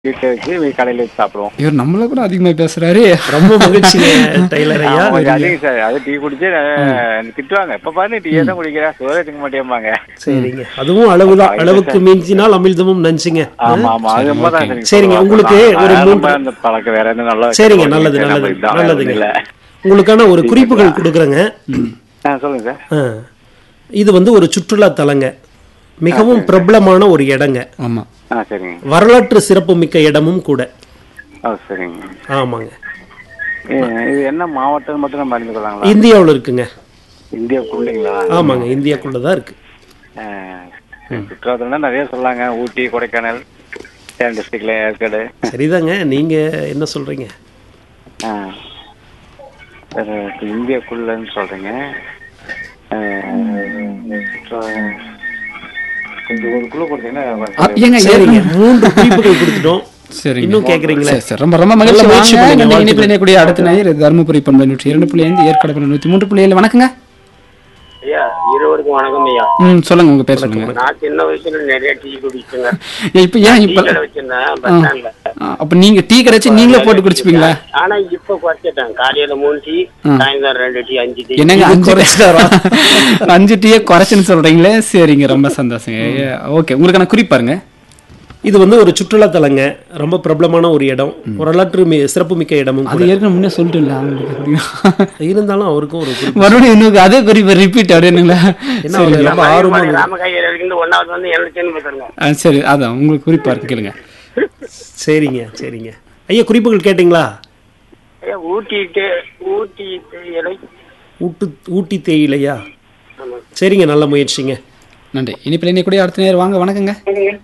வீட்டில் வச்சு வீ- கடையில வச்சு சாப்பிடுவோம் இவர் நம்மள கூட அதிகமா பேசுறாரு ரொம்ப மகிழ்ச்சிங்க டெய்லர் ஐயா ஆமா, கொஞ்சம் அதிகம் சார் அது டீ குடிச்சு அஹ், திட்டுவாங்க இப்ப பாரு டீயே தான் குடிக்கிறா சோறே திங்க மாட்டேம்பாங்க சரிங்க அதுவும் அளவுதான் அளவுக்கு மிஞ்சினால் அமிழ்தமும் நஞ்சுங்க ஆமா ஆமா அது ரொம்ப தான் சரிங்க சரிங்க, சொல்லுவாங்க. உங்களுக்கு நான் ஒரு ரொம்ப மூன்று- அந்த பழக்கம் வேற எதுவும் நல்லா சரிங்க வச்சுக்க நல்லது மாட்டேன். நல்லது நம்ம இதான் நல்லதுங்க இல்ல உங்களுக்கான ஒரு குறிப்புகள் கொடுக்குறேங்க ஆ, சொல்லுங்க சார் ஆ. இது வந்து ஒரு சுற்றுலா தலங்க மிகவும் பிரபலமான ஒரு இடங்க ஆமா ஆ சரிங்க வரலாற்று சிறப்புமிக்க இடமும் கூட ஓ சரிங்க ஆமாங்க இது- இது என்ன மாவட்டம் மட்டும் நம்ம அறிந்து கொள்ளாங்களா இந்தியாவுல இருக்குங்க இந்தியாவுக்குள்ளீங்களா ஆமாங்க இந்தியாக்குள்ள தான் இருக்கு சுற்றுலாத்தலம் நிறைய சொல்லாங்க ஊட்டி கொடைக்கானல் சேலம் டிஸ்ட்ரிக்ட்ல ஏற்காடு சரிதாங்க நீங்க என்ன சொல்றீங்க ஆ. வேற இப்ப இந்தியாக்குள்ளன்னு சொல்றீங்க ஆ, சுற்றுலா- கொஞ்சம் ஒரு குழு ஆ, கொடுத்தீங்கன்னா ஏங்க சரிங்க மூன்று குறிப்புகள் கொடுத்துட்டோம் சரிங்க இன்னும் கேக்குறீங்களா சரி, சரி ரொம்ப ரொம்ப மகிழ்ச்சி நல்ல முயற்சி வாங்க பண்ணுங்க, இந்த வாழ்த்துக்கள். இணைப்பில் இணையக்கூடிய அடுத்த நேயர் தருமபுரி பண்பை நூற்றி இரண்டு புள்ளி ஐந்து ஏற்காடு பண்பை நூற்றி மூன்று புள்ளி ஏழு வணக்கங்க ஐயா இருவருக்கும் வணக்கம் ஐயா ம் சொல்லுங்க உங்க பேர் சொல்லுங்க நான் சின்ன வயசுல நிறைய டீ குடிச்சுங்க ஏன் இப்ப ஏன் டீ இப்ப கடை வச்சிருந்தேன் பஸ் ஸ்டாண்ட்ல ஆ, அப்ப நீங்க டீ கரைச்சு நீங்களே போட்டு குடிச்சுப்பீங்களா ஆனா இப்ப குறைச்சிட்டேன் காலையில மூணு டீ சாயந்தரம் ரெண்டு டீ அஞ்சு டீ என்னங்க அஞ்சு அஞ்சு டீயே குறைச்சுன்னு சொல்றீங்களே சரிங்க ரொம்ப சந்தோஷங்க ஓகே உங்களுக்கான குறிப்பாருங்க இது வந்து ஒரு சுற்றுலா தலங்க ரொம்ப பிரபலமான ஒரு இடம் வரலாற்று மி- சிறப்புமிக்க இடமும் அது கூட. ஏற்கனவே முன்னே சொல்லிட்டு இல்லை அவங்களுக்கு இருந்தாலும் அவருக்கும் ஒரு குறிப்பு மறுபடியும் இன்னும் அதே குறிப்பு ரிப்பீட் அப்படின்னுங்களா என்ன அவர் ரொம்ப ஆர்வமா ராமகாயர் இருந்து ஒன்னாவது வந்து என்ன சேர்ந்து போயிருங்க ஆ, சரி அதான் உங்களுக்கு குறிப்பா இருக்கு கேளுங்க சரிங்க சரிங்க ஐயா குறிப்புகள் கேட்டிங்களா ஐயா ஊட்டி தே- ஊட்டி இலை ஊட்டு ஊட்டி தேயிலையா சரிங்க நல்ல முயற்சிங்க நன்றி இனிப்பில் இணையக்கூடிய அடுத்த நேரம் வாங்க வணக்கங்க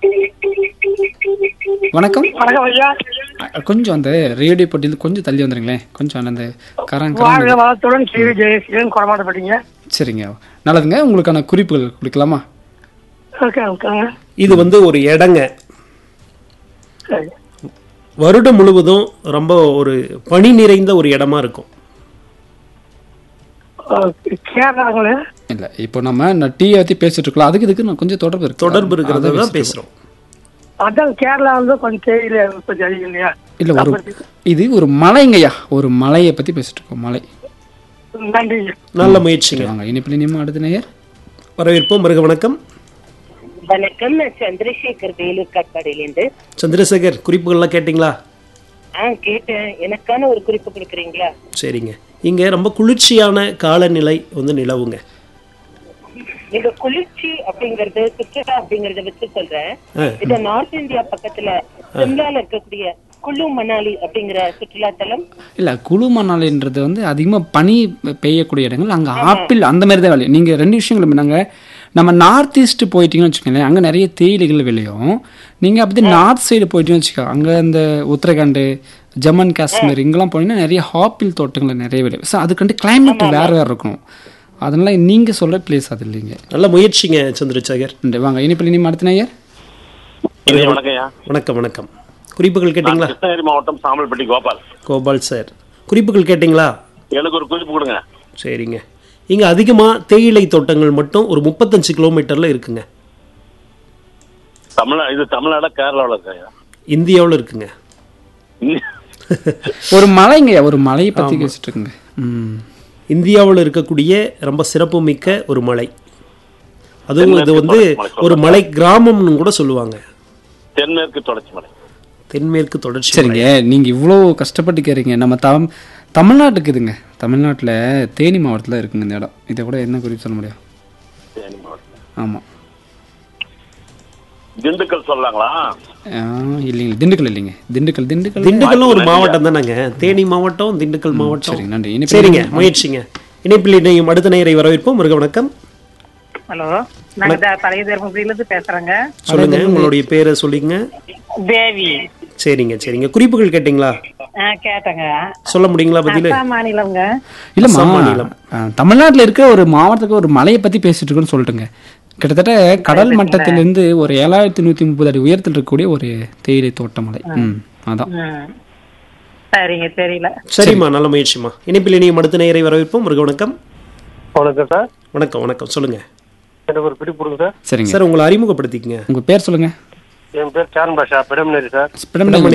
வணக்கம் வணக்கம் ஐயா அ, கொஞ்சம் அந்த ரேடியோ போட்டியில் கொஞ்சம் தள்ளி வந்துருங்களேன் கொஞ்சம் அந்த கரங் வாழ்க கரங் வளத்துடன் சிறு ஜெயசீலன் கொடமாட்டப்பட்டீங்க சரிங்க நல்லதுங்க உங்களுக்கான குறிப்புகள் கொடுக்கலாமா ஓகே ஓகேங்க இது வந்து ஒரு இடங்க சரி வருடம் முழுவதும் ரொம்ப ஒரு பனி நிறைந்த ஒரு இடமா இருக்கும் கேரளாங்களே இல்ல இப்போ நம்ம நான் டீயை பத்தி பேசிட்டு இருக்கலாம் அதுக்கு இதுக்கு நான் கொஞ்சம் தொடர்பு இருக்கு தொடர்பு இருக்கிறத அதை தான் வச்சுட்டு பேசுறோம் அதான் கேரளா வந்து கொஞ்சம் தேயிலை உற்பத்தி அதிகம் இல்லையா இல்ல ஒரு இது ஒரு மலைங்கய்யா ஒரு மலையை பத்தி பேசிட்டு இருக்கோம் மலை நன்றி நல்ல முயற்சிங்க வாங்க இனிப்பில் இனிமே அடுத்த நேயர் வரவேற்போம் மிருக வணக்கம் வணக்கம் நான் சந்திரசேகர் வேலூர் காட்பாடியிலேருந்து சந்திரசேகர் குறிப்புகள்லாம் கேட்டிங்களா ஆ கேட்டேன் எனக்கான ஒரு குறிப்பு கொடுக்குறீங்களா சரிங்க இங்க ரொம்ப குளிர்ச்சியான காலநிலை வந்து நிலவுங்க நீங்க குளிர்ச்சி அப்படிங்கறது சுற்றுலா அப்படிங்கறத வச்சு சொல்றேன் ஆ. இது நார்த் இந்தியா பக்கத்துல சிம்லால இருக்கக்கூடிய குல்லு மணாலி அப்படிங்கிற சுற்றுலா தலம் இல்ல குழு மணாலின்றது வந்து அதிகமா பனி பெய்யக்கூடிய இடங்கள் அங்க ஆப்பிள் அந்த மாதிரி தான் விளையும் நீங்க ரெண்டு விஷயங்கள் நாங்க நம்ம நார்த் ஈஸ்ட் போயிட்டீங்கன்னு வச்சுக்கோங்களேன் அங்க நிறைய தேயிலைகள் விளையும் நீங்க அப்படி நார்த் சைடு போயிட்டீங்கன்னு வச்சுக்கோ அங்க இந்த உத்தரகாண்ட் ஜம்மு அண்ட் காஷ்மீர் இங்கெல்லாம் போனீங்கன்னா நிறைய ஆப்பிள் தோட்டங்கள் நிறைய விளையும் ஸோ அதுக்கு கிளைமேட் வேற வேற இருக்கும் அதனால நீங்க சொல்ற பிளேஸ் அது இல்லைங்க நல்ல முயற்சிங்க சந்திரசேகர் நன்றி வாங்க இனிப்பில் இனிமே அடுத்த நேயர் வணக்கம் ஐயா வணக்கம் வணக்கம் குறிப்புகள் கேட்டிங்களா கிருஷ்ணகிரி மாவட்டம் சாம்பல்பட்டி கோபால் கோபால் சார் குறிப்புகள் கேட்டிங்களா எனக்கு ஒரு குறிப்பு கொடுங்க சரிங்க இங்க அதிகமா தேயிலை தோட்டங்கள் மட்டும் ஒரு முப்பத்தஞ்சு கிலோமீட்டர்ல இருக்குங்க தமிழ் இது தமிழ்நாடு கேரளாவில் இருக்கு ஐயா இந்தியாவுல இருக்குங்க ஒரு மலைங்கய்யா ஒரு மலையை பத்தி பேசிட்டு இருக்குங்க ம் இந்தியாவுல இருக்கக்கூடிய ரொம்ப சிறப்புமிக்க ஒரு மலை அதுவும் இது வந்து ஒரு மலை கிராமம்னு கூட சொல்லுவாங்க தென்மேற்கு தொடர்ச்சி மலை தென்மேற்கு தொடர்ச்சி மலை. சரிங்க நீங்க இவ்வளோ கஷ்டப்பட்டு கேறீங்க நம்ம தம் தமிழ்நாட்டுக்கு இதுங்க தமிழ்நாட்டுல தேனி மாவட்டத்துல இருக்குங்க இந்த இடம் இதை கூட என்ன குறிப்பு சொல்ல முடியும் தேனி மாவட்டம். ஆமா திண்டுக்கல் சொல்லலாங்களா ஆ, இல்லைங்க திண்டுக்கல் இல்லைங்க திண்டுக்கல் திண்டுக்கல் திண்டுக்கல்லும் ஒரு மாவட்டம் தானேங்க தேனி மாவட்டம் திண்டுக்கல் மாவட்டம் சரிங்க நன்றி இனிப்பு சரிங்க முயற்சிங்க இணைப்பில் இணையும் அடுத்த நேயரை வரவேற்போம் மிருக வணக்கம் ஹலோ நாங்க த- பழைய தருமபுரியில இருந்து பேசுறேங்க சொல்லுங்க உங்களுடைய பேரை சொல்லிங்க தேவி சரிங்க சரிங்க குறிப்புகள் கேட்டிங்களா ஆ, கேட்டேங்க சொல்ல முடியுங்களா பதிலு அசாம் மாநிலங்க இல்லம்மா அசாம் மாநிலம். ஆ, தமிழ்நாட்டுல இருக்க ஒரு மாவட்டத்துக்கு ஒரு மலையை பத்தி பேசிட்டு இருக்கோன்னு சொல்லிட்டுங்க கிட்டத்தட்ட கடல் மட்டத்திலிருந்து ஒரு ஏழாயிரத்தி நூத்தி முப்பது அடி உயரத்தில் இருக்கக்கூடிய ஒரு தேயிலை தோட்ட மலை ம் அதான் ம். சரிங்க தெரியல சரிம்மா நல்ல முயற்சிமா இணைப்பில் இணையும் அடுத்த நேயரை வரவேற்போம் மிருக வணக்கம் வணக்கம் சார் வணக்கம் வணக்கம் சொல்லுங்க எனக்கு ஒரு பிடி கொடுங்க சார் சரிங்க சார் உங்களை அறிமுகப்படுத்திக்கங்க உங்க பேர் சொல்லுங்க என் பேர் சாரன் பாஷா பெடமினரி சார் பிடமணி